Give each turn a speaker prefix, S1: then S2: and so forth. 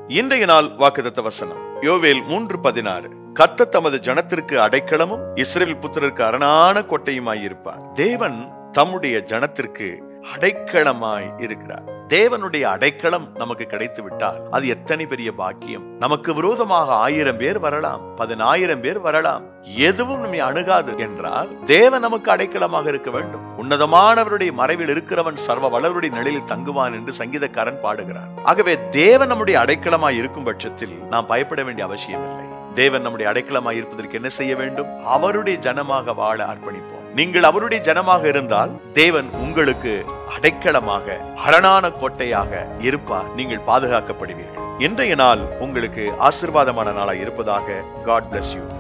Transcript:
S1: இன்றைய நாள் வாக்குதத்த வசனம் யோவேல் மூன்று பதினாறு கத்த தமது ஜனத்திற்கு அடைக்கலமும் இஸ்ரேல் புத்திரருக்கு அரணான கோட்டையுமாய் தேவன் தம்முடைய ஜனத்திற்கு அடைக்கலமாய் இருக்கிறார் தேவனுடைய அடைக்கலம் நமக்கு கிடைத்து விட்டால் அது எத்தனை பெரிய பாக்கியம் நமக்கு விரோதமாக ஆயிரம் பேர் வரலாம் பதினாயிரம் பேர் வரலாம் எதுவும் நம்மை அணுகாது என்றால் தேவன் நமக்கு அடைக்கலமாக இருக்க வேண்டும் உன்னதமானவருடைய மறைவில் இருக்கிறவன் சர்வ வளருடைய நிலையில் தங்குவான் என்று சங்கீதக்காரன் பாடுகிறார் ஆகவே தேவன் நம்முடைய அடைக்கலமாய் இருக்கும் பட்சத்தில் நாம் பயப்பட வேண்டிய அவசியம் இல்லை தேவன் நம்முடைய அடைக்கலமாய் இருப்பதற்கு என்ன செய்ய வேண்டும் அவருடைய ஜனமாக வாழ அர்ப்பணிப்போம் நீங்கள் அவருடைய ஜனமாக இருந்தால் தேவன் உங்களுக்கு அடைக்கலமாக அரணான கோட்டையாக இருப்பார் நீங்கள் பாதுகாக்கப்படுவீர்கள் இன்றைய நாள் உங்களுக்கு ஆசிர்வாதமான நாளாய் இருப்பதாக காட் bless யூ